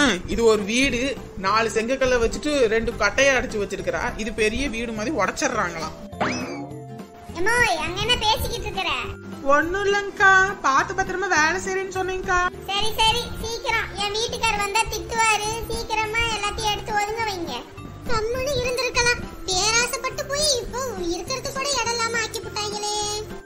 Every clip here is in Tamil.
ம், இது ஒரு வீடு நாலு செங்கக்கல்ல வச்சுட்டு ரெண்டு கட்டையை அடிச்சு வச்சிருக்கிறா இது பெரிய வீடு மாதிரி உடைச்சிடுறாங்களாம் எம்மோ அங்க என்ன பேசிக்கிட்டு இருக்கிற ஒண்ணும் இல்லங்கக்கா பார்த்து பத்திரமா வேலை செய்றேன்னு சொன்னீங்கக்கா சரி சரி சீக்கிரம் என் வீட்டுக்கார் வந்தா திட்டுவாரு சீக்கிரமா எல்லாத்தையும் எடுத்து ஒதுங்க வைங்க கம்முன்னு இருந்திருக்கலாம் பேராசைப்பட்டு போய் இப்போ இருக்கிறது கூட இடம் இல்லாம ஆக்கி புட்டாங்களே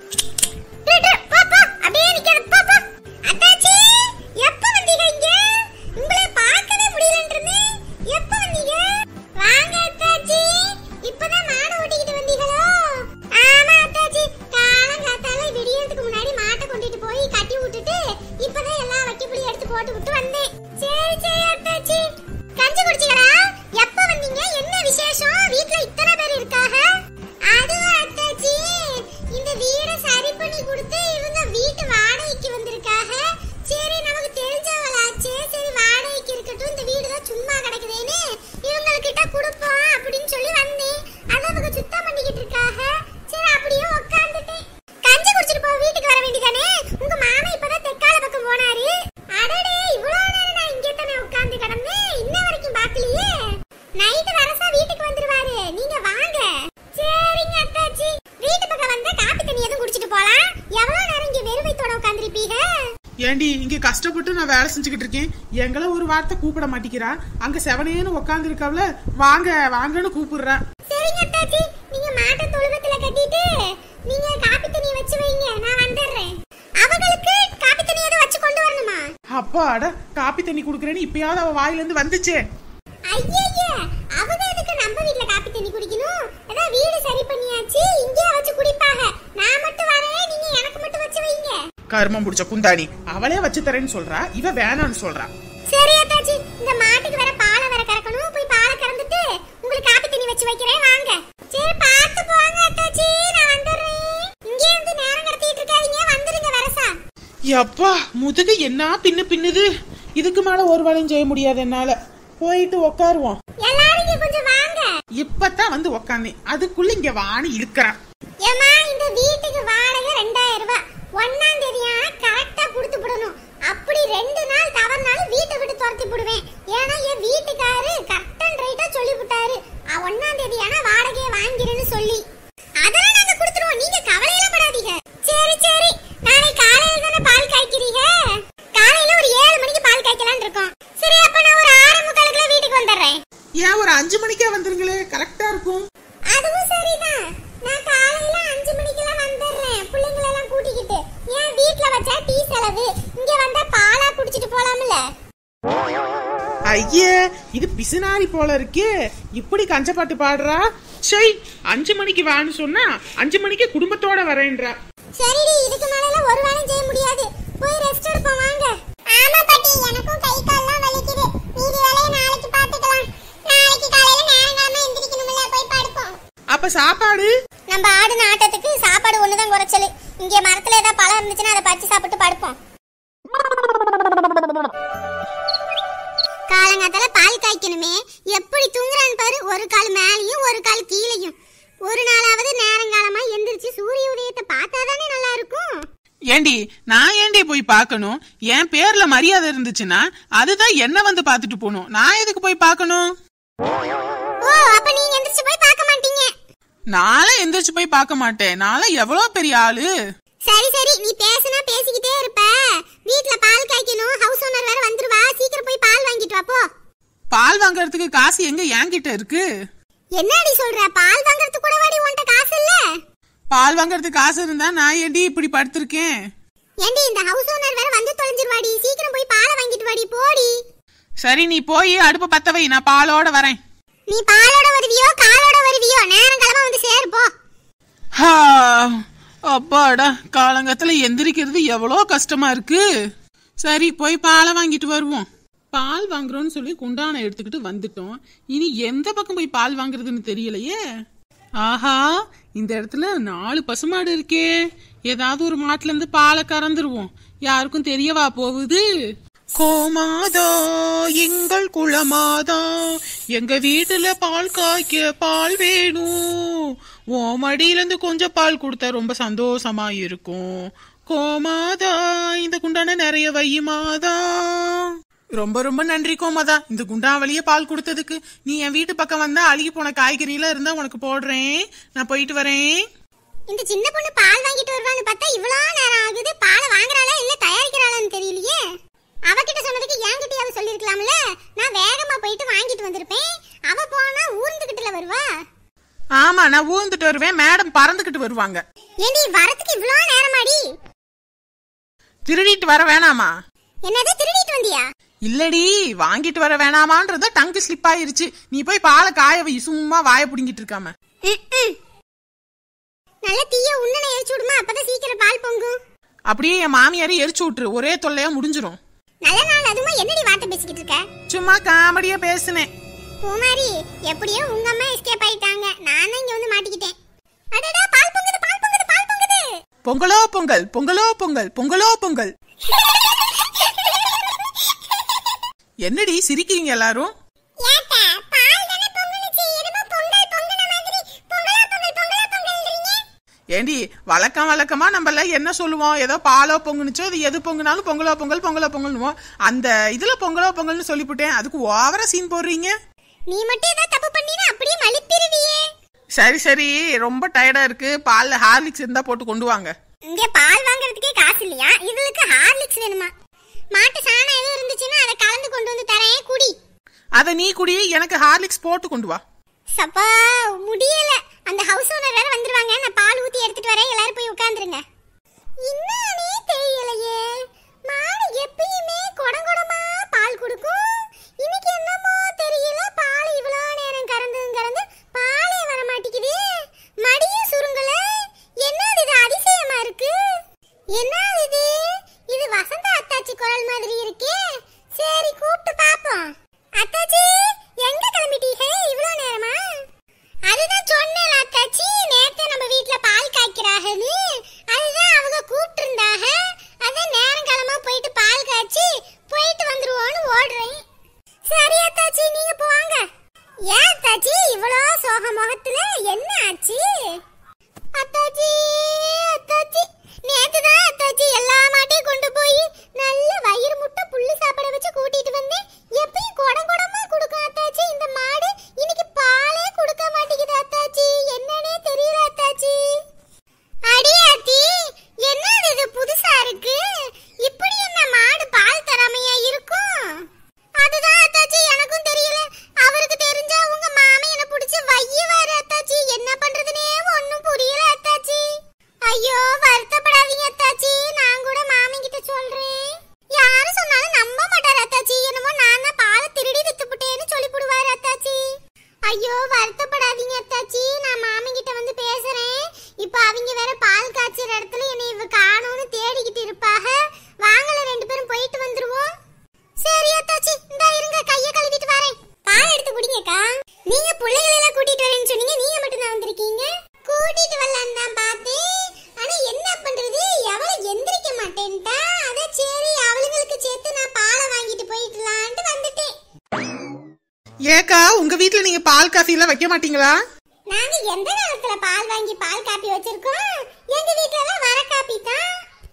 அப்படியே நிக்கிறது போ, போ. அத்தாச்சி, எப்ப வந்தீங்க இங்க? உங்களை பார்க்கவே முடியலன்றிருந்தேன். எப்ப வந்தீங்க? வாங்க அத்தாச்சி. இப்பதான் மாடை ஓட்டிக்கிட்டு வந்தீங்களோ? ஆமா அத்தாச்சி. காலங்காத்தால விடியறதுக்கு முன்னாடி மாட்டை கொண்டுட்டு போய் கட்டி விட்டுட்டு இப்பதான் எல்லா வைக்கப்புளி எடுத்து போட்டு விட்டு வந்தேன் சரி சரி அத்தாச்சி கஞ்சி குடிச்சீங்களா எப்ப வந்தீங்க என்ன விசேஷம் வீட்ல இத்தனை பேர் இருக்காக அதுவா அத்தாச்சி இந்த வீட சரி பண்ணி கொடுத்து இவங்க வீட்டு வாடகைக்கு வந்திருக்காக சரி நமக்கு தெரிஞ்சவளாச்சே சரி வாடகைக்கு இருக்கட்டும் இந்த வீடு தான் சும்மா கிடக்குதேன்னு இவங்ககிட்ட கொடுப்போம் அப்படின்னு சொல்லி வந்தேன் அதை அவங்க சுத்தம் பண்ணிக்கிட்டு இருக்காக சரி அப்படியே உட்காந்துட்டேன் கஞ்சி குடிச்சிட்டு போ வீட்டுக்கு வர வேண்டியதானே உங்க மாமா இப்பதான் தெற்கால பக்கம் போனாரு அடடே இவ்வளவு நேரம் நான் இங்கே தானே உட்கார்ந்து கிடந்தேன் இன்ன வரைக்கும் பார்க்கலையே நைட்டு வரசா வீட்டுக்கு வந்துருவாரு நீங்க வாங்க சரிங்க அத்தாச்சி வீட்டு பக்கம் வந்தா காப்பி தண்ணி எதுவும் குடிச்சிட்டு போலாம் எவ்வளவு நேரம் இங்க வெறும் வயித்தோட உட்காந்துருப்பீங்க ஏண்டி இங்க கஷ்டப்பட்டு நான் வேலை செஞ்சுக்கிட்டு இருக்கேன் எங்களை ஒரு வார்த்தை கூப்பிட மாட்டேங்கிறா அங்க செவனேன்னு உட்காந்து இருக்காவல வாங்க வாங்கன்னு கூப்பிடுறா சரிங்க அத்தாச்சி நீங்க மாட்டை தொழுவத்துல கட்டிட்டு நீங்க காப்பி தண்ணி வச்சு வைங்க நான் வந்துடுறேன் அவங்களுக்கு காப்பி தண்ணி எதுவும் வச்சு கொண்டு வரணுமா அப்பாட காப்பி தண்ணி குடுக்கறேன்னு இப்பயாவது அவ வாயில இருந்து வந்துச்சே ஐயையே அவங்க எதுக்கு நம்ம வீட்ல காப்பி தண்ணி குடிக்கணும் அதான் வீடு சரி பண்ணியாச்சு இங்கேயே வச்சு குடிப்பாங்க நான் மட்டும் வரேன் நீங்க எனக்கு மட்டும் வச்சு வைங்க கருமம் புடிச்ச குந்தாணி அவளே வச்சு தரேன்னு சொல்றா இவ வேணான்னு சொல்றா சரி அத்தாச்சி இந்த மாட்டுக்கு வேற பாலை வேற கறக்கணும் போய் பாலை கறந்துட்டு உங்களுக்கு காப்பி தண்ணி வச்சு வைக்கிறேன் வாங்க சரி பார்த்து போங்க அத்தாச்சி நான் வந்துடுறேன் இங்கே இருந்து நேரம் கடத்திட்டு இருக்காதீங்க வந்துருங்க வரசா எப்பா முதுகு என்ன பின்னு பின்னுது இதுக்கு மேல ஒரு வேலையும் செய்ய முடியாது என்னால போயிட்டு உட்காருவோம் எல்லாரும் இங்க கொஞ்சம் வாங்க இப்பதான் வந்து உக்காந்தேன் அதுக்குள்ள இங்க வாணி இழுக்கறான் ஏமா இந்த வீட்டுக்கு வாடகை ரெண்டாயிரம் ரூபாய் ஒன்னாம் தேதியான கரெக்டா கொடுத்து விடணும் அப்படி ரெண்டு நாள் தவறுனாலும் வீட்டை விட்டு துரத்தி விடுவேன் ஏன்னா என் வீட்டுக்காரு கரெக்ட் அண்ட் ரைட்டா சொல்லி விட்டாரு அ, ஒண்ணாம் தேதியான வாடகையை வாங்கிறேன்னு சொல்லி அதெல்லாம் நாங்க கொடுத்துருவோம் நீங்க கவலையெல்லாம் படாதீங்க சரி சரி நாளை காலையில தானே பால் காய்க்கிறீங்க காலையில ஒரு ஏழு மணிக்கு பால் காய்க்கலாம்னு இருக்கோம் சரி அப்ப நான் ஒரு ஆறு முக்காலுக்குள்ள வீட்டுக்கு வந்துடுறேன் ஏன் ஒரு அஞ்சு மணிக்கே வந்துருங்களே கரெக்டா இருக்கும் அதுவும் சரிதான் நான் காலையில அஞ்சு மணிக்கெல்லாம் வந்துடுறேன் பிள்ளைங்களை எல்லாம் கூட்டிக்கிட்டு ஏன் வீட்ல வச்சா டீ செலவு இங்க வந்தா பாலா குடிச்சிட்டு போலாம்ல ஐயே இது பிசுனாரி போல இருக்கே இப்படி கஞ்சப்பாட்டு பாடுறா சை அஞ்சு மணிக்கு வான்னு சொன்னா அஞ்சு மணிக்கு குடும்பத்தோட வரேன்றா சரிடி இதுக்கு மேல ஒரு வேலையும் செய்ய முடியாது போய் ரெஸ்ட் எடுப்போம் வாங்க ஆமா பாட்டி எனக்கும் கை கால்லாம் வலிக்குது மீதி வேலையை நாளைக்கு பாத்துக்கலாம் நாளைக்கு காலையில நேரங்காலமா எந்திரிக்கணும்ல போய் படுப்போம் அப்ப சாப்பாடு நம்ம ஆடின ஆட்டத்துக்கு சாப்பாடு ஒண்ணுதான் குறைச்சல் இங்க மரத்துல ஏதாவது பழம் இருந்துச்சுன்னா அதை பறிச்சு சாப்பிட்டு படுப்போம் காலங்காத்தால பால் காய்க்கணுமே எப்படி தூங்குறான்னு பாரு ஒரு கால் மேலேயும் ஒரு கால் கீழேயும் ஒரு நாளாவது நேரங்காலமா எந்திரிச்சு சூரிய உதயத்தை பார்த்தாதானே நல்லா இருக்கும் ஏண்டி நான் ஏண்டி போய் பார்க்கணும் என் பேர்ல மரியாதை இருந்துச்சுன்னா அதுதான் என்ன வந்து பார்த்துட்டு போகணும் நான் எதுக்கு போய் பார்க்கணும் ஓ அப்ப நீங்க எந்திரிச்சு போய் பார்க்க மாட்டீங்க நாளை எந்திரிச்சு போய் பார்க்க மாட்டேன் நாளை எவ்வளவு பெரிய ஆளு சரி சரி நீ பேசுனா பேசிக்கிட்டே இருப்ப வீட்ல பால் காய்க்கணும் ஹவுஸ் ஓனர் வேற வந்துருவா சீக்கிரம் போய் பால் வாங்கிட்டு வா போ பால் வாங்குறதுக்கு காசு எங்க என்கிட்ட இருக்கு என்னடி சொல்ற பால் வாங்குறதுக்கு கூட வாடி உன்கிட்ட காசு இல்ல பால் வாங்குறதுக்கு காசு இருந்தா நான் ஏண்டி இப்படி படுத்திருக்கேன் ஏண்டி இந்த ஹவுஸ் ஓனர் வேற வந்து தொலைஞ்சிருவாடி சீக்கிரம் போய் பாலை வாங்கிட்டு வாடி போடி சரி நீ போய் அடுப்ப பத்த வை நான் பாலோட வரேன் நீ பாலோட வருவியோ காலோட வருவியோ நேரம் கிளம்ப வந்து சேரு போ ஹா, அப்பாடா காலங்கத்துல எந்திரிக்கிறது எவ்வளோ கஷ்டமா இருக்கு சரி போய் பாலை வாங்கிட்டு வருவோம் பால் வாங்குறோம்னு சொல்லி குண்டானை எடுத்துக்கிட்டு வந்துட்டோம் இனி எந்த பக்கம் போய் பால் வாங்குறதுன்னு தெரியலையே ஆஹா இந்த இடத்துல நாலு பசுமாடு இருக்கே ஏதாவது ஒரு மாட்டுல இருந்து பாலை கறந்துருவோம் யாருக்கும் தெரியவா போகுது கோமாதா எங்கள் குளமாதா எங்க வீட்டுல பால் காய்க்க பால் வேணும் ஓ மடியில இருந்து கொஞ்சம் பால் கொடுத்தா ரொம்ப சந்தோஷமா இருக்கும் கோமாதா இந்த குண்டான நிறைய வையுமாதா ரொம்ப ரொம்ப நன்றி கோமதா இந்த குண்டாவளியே பால் கொடுத்ததுக்கு நீ என் வீட்டு பக்கம் வந்தா அழுகி போன காய்கறியில இருந்தா உனக்கு போடுறேன் நான் போயிட்டு வரேன் இந்த சின்ன பொண்ணு பால் வாங்கிட்டு வருவான்னு பார்த்தா இவ்வளோ நேரம் ஆகுது பாலை வாங்குறாளா இல்ல தயாரிக்கிறாளான்னு தெரியலையே அவகிட்ட சொன்னதுக்கு என்கிட்டயாவது சொல்லிருக்கலாம்ல நான் வேகமா போயிட்டு வாங்கிட்டு வந்திருப்பேன் அவ போனா ஊர்ந்துகிட்டுல வருவா ஆமா நான் ஊந்துட்டு வருவேன் மேடம் பறந்துகிட்டு வருவாங்க ஏண்டி வரதுக்கு இவ்வளோ நேரமாடி திருடிட்டு வர வேணாமா என்னது திருடிட்டு வந்தியா இல்லடி வாங்கிட்டு வர வேணாமான்றத டங்கு ஸ்லிப் ஆயிருச்சு நீ போய் பாலை காய வை சும்மா வாய புடுங்கிட்டு இருக்காம ம்ம். நல்ல தீய உன்னனை எரிச்சு விடுமா அப்பதான் சீக்கிரம் பால் பொங்கும் அப்படியே என் மாமியாரை எரிச்சு விட்டுரு ஒரே தொல்லையா முடிஞ்சிரும் நல்ல நாள் அதுமா என்னடி வார்த்தை பேசிக்கிட்டு இருக்க சும்மா காமெடியா பேசுனேன் பூமாரி எப்படியோ உங்க அம்மா எஸ்கேப் ஆயிட்டாங்க நான் தான் இங்க வந்து மாட்டிக்கிட்டேன் அடடா பால் பொங்குது பால் பொங்குது பால் பொங்குது பொங்கலோ பொங்கல் பொங்கலோ பொங்கல் பொங்கலோ பொங்கல் என்னடி சிரிக்கிறீங்க எல்லாரும் ஏத்தா பால் தானே பொங்குனுச்சு என்னமோ பொங்கல் பொங்குன மாதிரி பொங்கலா பொங்கல் பொங்கலா பொங்கல்ன்றீங்க ஏண்டி வழக்கம் வழக்கமா நம்ம எல்லாம் என்ன சொல்லுவோம் ஏதோ பாலோ பொங்குனுச்சோ அது எது பொங்குனாலும் பொங்கலோ பொங்கல் பொங்கலோ பொங்கல்னுவோம் அந்த இதுல பொங்கலோ பொங்கல்னு சொல்லிவிட்டேன் அதுக்கு ஓவரா சீன் போடுறீங்க நீ மட்டும் ஏதாவது தப்பு பண்ணினா அப்படியே மலிப்பிருவியே சரி சரி ரொம்ப டயர்டா இருக்கு பால்ல ஹார்லிக்ஸ் இருந்தா போட்டு கொண்டு வாங்க இங்க பால் வாங்குறதுக்கே காசு இல்லையா இதுகளுக்கு ஹார்லிக்ஸ் வேணுமா மாட்டு சாணம் எதுவும் இருந்துச்சுன்னா அதை கலந்து கொண்டு வந்து தரேன் குடி அத நீ குடி எனக்கு ஹார்லிக்ஸ் போட்டு கொண்டு வா சப்பா முடியல அந்த ஹவுஸ் ஓனர் வேற வந்துருவாங்க நான் பால் ஊத்தி எடுத்துட்டு வரேன் எல்லாரும் போய் உட்காந்துருங்க என்னன்னே தெரியலையே மாடு எப்பயுமே குடம் குடமா பால் கொடுக்கும் இன்னைக்கு என்னமோ தெரியல பால் இவ்வளோ நேரம் கறந்து கறந்து பாலே வர மாட்டேங்குது மடியும் சுருங்கல என்னது இது அதிசயமா இருக்கு என்னது இது இது வசந்த அத்தாச்சி குரல் மாதிரி இருக்கே சரி கூப்பிட்டு பாப்போம் அத்தாச்சி எங்க கிளம்பிட்டீங்க இவ்வளோ நேரமா அதுதான் சொன்னேன் அத்தாச்சி நேத்து நம்ம வீட்ல பால் காய்க்கிறாங்கன்னு அதுதான் அவங்க கூப்பிட்டு இருந்தாங்க அதான் நேரம் காலமா போயிட்டு பால் காய்ச்சி போயிட்டு வந்துருவோன்னு ஓடுறேன் சரி அத்தாச்சி நீங்க போங்க ஏன் அத்தாச்சி இவ்வளோ சோக முகத்துல என்ன ஆச்சு அத்தாச்சி அத்தாச்சி நேத்து தான் அத்தாச்சி எல்லா மாட்டையும் கொண்டு போய் நல்ல வயிறு முட்டை புல்லு சாப்பிட வச்சு கூட்டிட்டு வந்தேன் எப்பயும் குடம் குடமா கொடுக்கும் அத்தாச்சி இந்த மாடு இன்னைக்கு பாலே கொடுக்க மாட்டேங்குது அத்தாச்சி என்னன்னே தெரியல அத்தாச்சி அடி ஆத்தி என்னது இது புதுசா இருக்கு இப்படி என்ன மாடு பால் தராமையா இருக்கும் அதுதான் அத்தாச்சி எனக்கும் தெரியல அவருக்கு தெரிஞ்சா உங்க மாமன் என்ன புடிச்சு வையவாரு அத்தாச்சி என்ன பண்றதுனே ஒண்ணும் புரியல அத்தாச்சி ஐயோ வருத்தப்படாதீங்க அத்தாச்சி நான் கூட மாமன் கிட்ட சொல்றேன் யாரு சொன்னாலும் நம்ப மாட்டாரு அத்தாச்சி என்னமோ நான் தான் பாலை திருடி வித்துப்புட்டேன்னு சொல்லி புடுவாரு அத்தாச்சி ஐயோ வருத்தப்படாதீங்க அத்தாச்சி நான் மாமன் கிட்ட வந்து பேசுறேன் இப்ப அவங்க வேற பால் காய்ச்சற இடத்துல என்னை இவ காணோம்னு தேடிக்கிட்டு இருப்பாக வாங்கல ரெண்டு பேரும் போயிட்டு வந்துருவோம் சரி அத்தாச்சி இந்தா இருங்க கைய கழுவிட்டு வரேன் பால் எடுத்து குடிங்கக்கா நீங்க பிள்ளைகளை எல்லாம் கூட்டிட்டு வரேன்னு சொன்னீங்க நீங்க மட்டும் தான் வந்திருக்கீங்க கூட்டிட்டு வரலான்னு தான் பார்த்தேன் ஆனா என்ன பண்றது எவள எந்திரிக்க மாட்டேன்ட்டா அத சரி அவளுங்களுக்கு சேர்த்து நான் பாலை வாங்கிட்டு போயிடலான்ட்டு வந்துட்டேன் ஏக்கா உங்க வீட்ல நீங்க பால் காஃபி எல்லாம் வைக்க மாட்டீங்களா நாங்க எந்த காலத்துல பால் வாங்கி பால் காப்பி வச்சிருக்கோம் எங்க வீட்ல எல்லாம் வர காப்பி தான்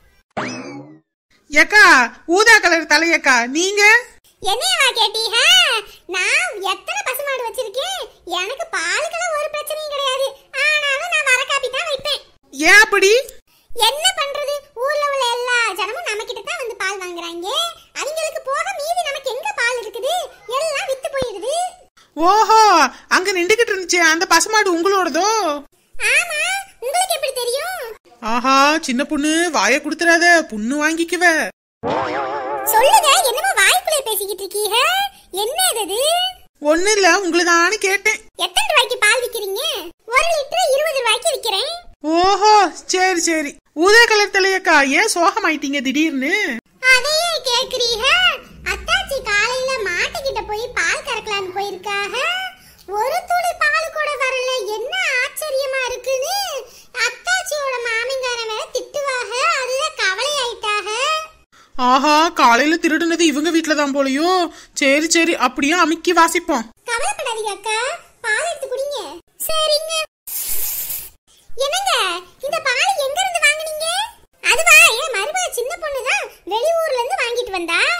ஏக்கா ஊதா கலர் தலையக்கா நீங்க என்னையவா கேட்டீங்க நான் எத்தனை பசுமாடு வச்சிருக்கேன் எனக்கு பாலுக்கெல்லாம் ஒரு பிரச்சனையும் கிடையாது ஆனாலும் நான் வர காப்பி தான் வைப்பேன் ஏன் அப்படி என்ன பண்றது ஊர்ல உள்ள எல்லா ஜனமும் நம்ம கிட்ட தான் வந்து பால் வாங்குறாங்க அவங்களுக்கு போக மீதி நமக்கு எங்க பால் இருக்குது எல்லாம் வித்து போயிடுது ஓஹோ அங்க நின்றுகிட்டு இருந்துச்சு அந்த பசுமாடு உங்களோடதோ ஆமா உங்களுக்கு எப்படி தெரியும் ஆஹா சின்ன பொண்ணு வாய குடுத்துறாத புண்ணு வாங்கிக்குவ சொல்லுங்க என்னமோ வாய்க்குள்ள பேசிக்கிட்டு இருக்கீங்க என்ன இது ஒண்ணு இல்ல உங்களுதான்னு கேட்டேன் எத்தனை ரூபாய்க்கு பால் விக்கிறீங்க ஒரு லிட்டர் இருபது ரூபாய்க்கு விக்கிறேன் ஓஹோ சரி சரி ஊதா கலர் தலையக்கா ஏன் சோகமாயிட்டீங்க திடீர்னு அதையே கேக்குறீங்க அத்தாச்சி காலையில மாட்டுக்கிட்ட போய் பால் கறக்கலான்னு போயிருக்காக ஒரு துளி பால் கூட வரல என்ன ஆச்சரியமா இருக்குன்னு அத்தாச்சியோட மாமிங்காரன் வேற திட்டுவாக அதுல கவலை ஆயிட்டாக ஆஹா காலையில திருடுனது இவங்க வீட்ல தான் போலயோ சரி சரி அப்படியே அமுக்கி வாசிப்போம் கவலைப்படாதீங்க அக்கா பால் எடுத்து குடிங்க சரிங்க என்னங்க இந்த பால் எங்க இருந்து வாங்குனீங்க அதுவா என் மருமக சின்ன பொண்ணு தான் வெளியூர்ல இருந்து வாங்கிட்டு வந்தா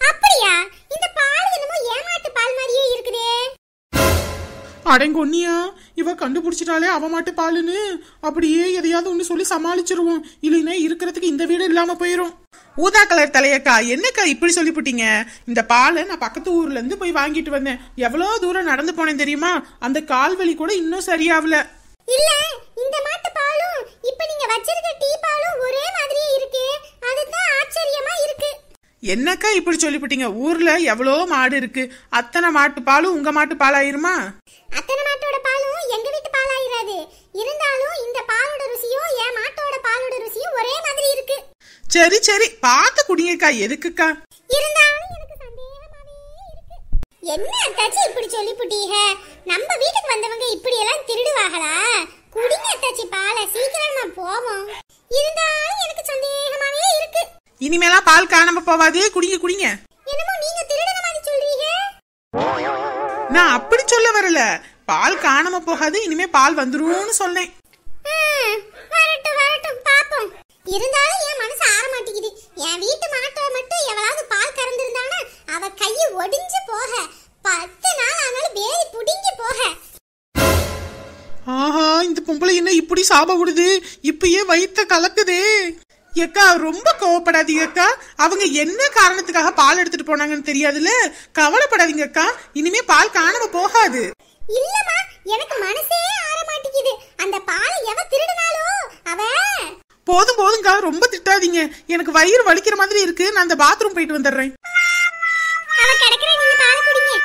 அப்படியா இந்த பால் என்னமோ ஏமாட்டு பால் மாதிரியே இருக்குதே அடங்கொன்னியா இவ கண்டுபிடிச்சிட்டாலே அவ மாட்டு பாலுன்னு அப்படியே எதையாவது ஒண்ணு சொல்லி சமாளிச்சிருவோம் இல்லைன்னா இருக்கிறதுக்கு இந்த வீடு இல்லாம போயிரும் ஊதா கலர் தலையக்கா என்னக்கா இப்படி சொல்லிவிட்டீங்க இந்த பாலை நான் பக்கத்து ஊர்ல இருந்து போய் வாங்கிட்டு வந்தேன் எவ்வளவு தூரம் நடந்து போனேன் தெரியுமா அந்த கால்வலி கூட இன்னும் சரியாவல இல்ல இந்த மாட்டு பாலும் இப்ப நீங்க வச்சிருக்க டீ பாலும் ஒரே மாதிரியே இருக்கு அதுதான் ஆச்சரியமா இருக்கு என்னக்கா இப்படி சொல்லிவிட்டீங்க ஊர்ல எவ்வளோ மாடு இருக்கு அத்தனை மாட்டு பாலும் உங்க மாட்டு பாலாயிருமா அத்தனை மாட்டோட பாலும் எங்க வீட்டு பாலாயிராது இருந்தாலும் இந்த பாலோட ருசியும் என் மாட்டோட பாலோட ருசியும் ஒரே மாதிரி இருக்கு சரி சரி பார்த்து குடிங்கக்கா எதுக்குக்கா இருந்தாலும் எனக்கு சந்தேகமாவே இருக்கு என்ன அத்தாச்சி இப்படி சொல்லிப்புட்டீங்க நம்ம வீட்டுக்கு வந்தவங்க இப்படி எல்லாம் திருடுவாங்களா குடிங்க அத்தாச்சி பாலை சீக்கிரமா போவோம் இருந்தாலும் எனக்கு சந்தேகமாவே இருக்கு இனிமேலாம் பால் காணாம போவாது குடிங்க குடிங்க என்னமோ நீங்க திருடுன மாதிரி சொல்றீங்க நான் அப்படி சொல்ல வரல பால் காணாம போகாது இனிமே பால் வந்துரும்னு சொன்னேன் ஆ, வரட்டும் வரட்டும் பாப்போம் இருந்தாலும் என் மனசு ஆற மாட்டேங்குது என் வீட்டு மாட்டை மட்டும் எவளாவது பால் கறந்திருந்தானா அவ கையை ஒடிஞ்சு போக பத்து நாள் ஆனாலும் வேதி புடிங்கி போக ஆஹா இந்த பொம்பளை என்ன இப்படி சாப விடுது இப்பயே வயித்த கலக்குதே ஏக்கா ரொம்ப கோவப்படாதீங்க அக்கா அவங்க என்ன காரணத்துக்காக பால் எடுத்துட்டு போனாங்கன்னு தெரியாதுல்ல கவலைப்படாதீங்க அக்கா இனிமே பால் காணாம போகாது இல்லம்மா எனக்கு மனசே ஆற மாட்டேங்குது அந்த பாலை எவ திருடுனாலோ அவ போதும் போதுங்கக்கா ரொம்ப திட்டாதீங்க எனக்கு வயிறு வலிக்கிற மாதிரி இருக்கு நான் அந்த பாத்ரூம் போயிட்டு வந்துடுறேன் அவ கிடக்குற நீங்க பால் குடிங்க